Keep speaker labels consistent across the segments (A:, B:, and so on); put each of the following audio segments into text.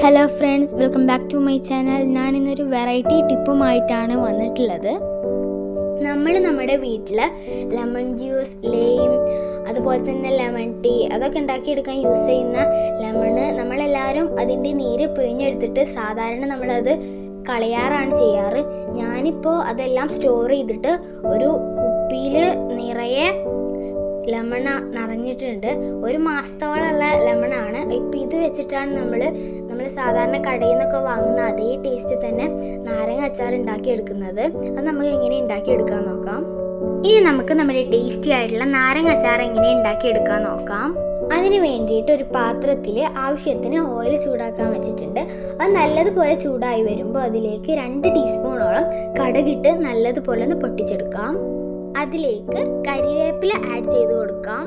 A: hello friends welcome back to my channel ഞാൻ ഇന്നൊരു variety ടിപ്പുമായിട്ടാണ് വന്നിട്ടുള്ളത് നമ്മൾ നമ്മുടെ വീട്ടിൽ ലെമൺ ജ്യൂസ് ലെയിം അതുപോലെ തന്നെ ലെമൺ ടീ അതൊക്കെ ഉണ്ടാക്കിയെടുക്കാൻ യൂസ് ചെയ്യുന്ന ലെമണ് നമ്മളെല്ലാവരും അതിൻ്റെ നീര് പിഴിഞ്ഞെടുത്തിട്ട് സാധാരണ നമ്മളത് കളയാറാണ് ചെയ്യാറ് ഞാനിപ്പോൾ അതെല്ലാം സ്റ്റോർ ചെയ്തിട്ട് ഒരു കുപ്പിയിൽ നിറയെ ലെമൺ നിറഞ്ഞിട്ടുണ്ട് ഒരു മാസത്തോളമുള്ള ലെമണാണ് ഇപ്പം ഇത് വെച്ചിട്ടാണ് നമ്മൾ നമ്മൾ സാധാരണ കടയിൽ നിന്നൊക്കെ വാങ്ങുന്ന അതേ ടേസ്റ്റ് തന്നെ നാരങ്ങ അച്ചാർ ഉണ്ടാക്കിയെടുക്കുന്നത് അത് നമുക്ക് എങ്ങനെ ഉണ്ടാക്കിയെടുക്കാൻ നോക്കാം ഇനി നമുക്ക് നമ്മുടെ ടേസ്റ്റി ആയിട്ടുള്ള നാരങ്ങ അച്ചാർ എങ്ങനെ ഉണ്ടാക്കിയെടുക്കാൻ നോക്കാം അതിന് വേണ്ടിയിട്ട് ഒരു പാത്രത്തിൽ ആവശ്യത്തിന് ഓയിൽ ചൂടാക്കാൻ വെച്ചിട്ടുണ്ട് അത് നല്ലതുപോലെ ചൂടായി വരുമ്പോൾ അതിലേക്ക് രണ്ട് ടീസ്പൂണോളം കടുകിട്ട് നല്ലതുപോലെ ഒന്ന് പൊട്ടിച്ചെടുക്കാം അതിലേക്ക് കരിവേപ്പില ആഡ് ചെയ്ത് കൊടുക്കാം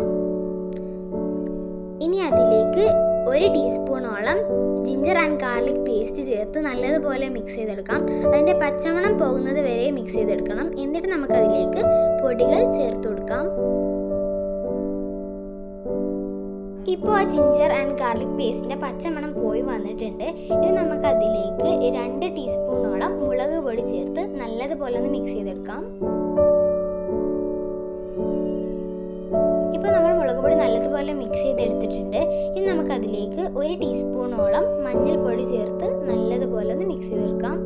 A: ഇനി അതിലേക്ക് ഒരു ടീസ്പൂണോളം ജിഞ്ചർ ആൻഡ് ഗാർലിക് പേസ്റ്റ് ചേർത്ത് നല്ലതുപോലെ മിക്സ് ചെയ്തെടുക്കാം അതിൻ്റെ പച്ചമണം പോകുന്നത് വരെ മിക്സ് ചെയ്തെടുക്കണം എന്നിട്ട് നമുക്കതിലേക്ക് പൊടികൾ ചേർത്ത് കൊടുക്കാം ഇപ്പോൾ ആ ജിഞ്ചർ ആൻഡ് ഗാർലിക് പേസ്റ്റിൻ്റെ പച്ചമണം പോയി വന്നിട്ടുണ്ട് ഇനി നമുക്ക് അതിലേക്ക് രണ്ട് ടീസ്പൂണോളം മുളക് പൊടി ചേർത്ത് നല്ലതുപോലെ ഒന്ന് മിക്സ് ചെയ്തെടുക്കാം ഇപ്പോൾ നമ്മൾ മുളക് പൊടി നല്ലതുപോലെ മിക്സ് ചെയ്തെടുത്തിട്ടുണ്ട് ഇനി നമുക്കതിലേക്ക് ഒരു ടീസ്പൂണോളം മഞ്ഞൾപ്പൊടി ചേർത്ത് നല്ലതുപോലെ ഒന്ന് മിക്സ് ചെയ്തെടുക്കാം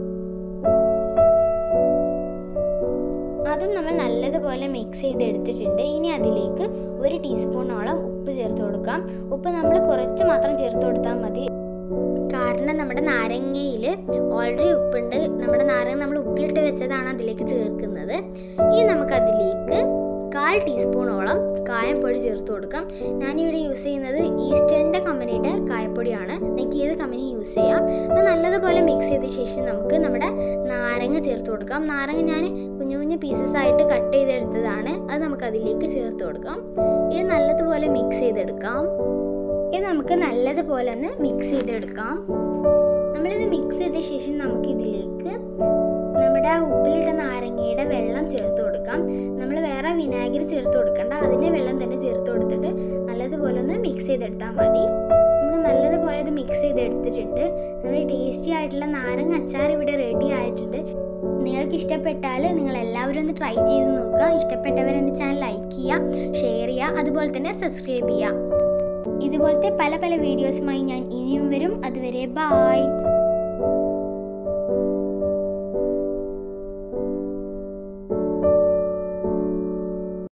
A: അതും നമ്മൾ നല്ലതുപോലെ മിക്സ് ചെയ്തെടുത്തിട്ടുണ്ട് ഇനി അതിലേക്ക് ഒരു ടീസ്പൂണോളം ഉപ്പ് ചേർത്ത് കൊടുക്കാം ഉപ്പ് നമ്മൾ കുറച്ച് മാത്രം ചേർത്ത് കൊടുത്താൽ മതി കാരണം നമ്മുടെ നാരങ്ങയിൽ ഓൾറെഡി ഉപ്പുണ്ട് നമ്മുടെ നാരങ്ങ നമ്മൾ ഉപ്പിലിട്ട് വെച്ചതാണ് അതിലേക്ക് ചേർക്കുന്നത് ഇനി നമുക്കതിലേക്ക് കാൽ ടീസ്പൂണോളം കായപ്പൊടി ചേർത്ത് കൊടുക്കാം ഞാനിവിടെ യൂസ് ചെയ്യുന്നത് ഈസ്റ്റേണിൻ്റെ കമ്പനിയുടെ കായപ്പൊടിയാണ് നിങ്ങൾക്ക് ഏത് കമ്പനി യൂസ് ചെയ്യാം അത് നല്ലതുപോലെ മിക്സ് ചെയ്ത ശേഷം നമുക്ക് നമ്മുടെ നാരങ്ങ ചേർത്ത് കൊടുക്കാം നാരങ്ങ ഞാൻ കുഞ്ഞു കുഞ്ഞു പീസസ് ആയിട്ട് കട്ട് ചെയ്തെടുത്തതാണ് അത് നമുക്ക് അതിലേക്ക് ചേർത്ത് കൊടുക്കാം ഇത് നല്ലതുപോലെ മിക്സ് ചെയ്തെടുക്കാം ഇത് നമുക്ക് നല്ലതുപോലെ ഒന്ന് മിക്സ് ചെയ്തെടുക്കാം നമ്മളിത് മിക്സ് ചെയ്ത ശേഷം നമുക്ക് ഇതിലേക്ക് നമ്മുടെ ആ ഉപ്പിലിട്ട നാരങ്ങയുടെ വെള്ളം ചേർത്ത് കൊടുക്കാം നമ്മൾ വേറെ വിനാഗിരി ചേർത്ത് കൊടുക്കണ്ട അതിൻ്റെ വെള്ളം തന്നെ ചേർത്ത് കൊടുത്തിട്ട് നല്ലതുപോലെ ഒന്ന് മിക്സ് ചെയ്തെടുത്താൽ മതി നമുക്ക് നല്ലതുപോലെ ഇത് മിക്സ് ചെയ്തെടുത്തിട്ടുണ്ട് നമ്മുടെ ടേസ്റ്റി ആയിട്ടുള്ള നാരങ്ങ അച്ചാർ ഇവിടെ റെഡി ആയിട്ടുണ്ട് നിങ്ങൾക്ക് ഇഷ്ടപ്പെട്ടാൽ നിങ്ങൾ എല്ലാവരും ഒന്ന് ട്രൈ ചെയ്ത് നോക്കുക ഇഷ്ടപ്പെട്ടവർ എൻ്റെ ചാനൽ ലൈക്ക് ചെയ്യുക ഷെയർ ചെയ്യുക അതുപോലെ തന്നെ സബ്സ്ക്രൈബ് ചെയ്യുക ഇതുപോലത്തെ പല പല വീഡിയോസുമായി ഞാൻ ഇനിയും വരും അതുവരെ ബായ്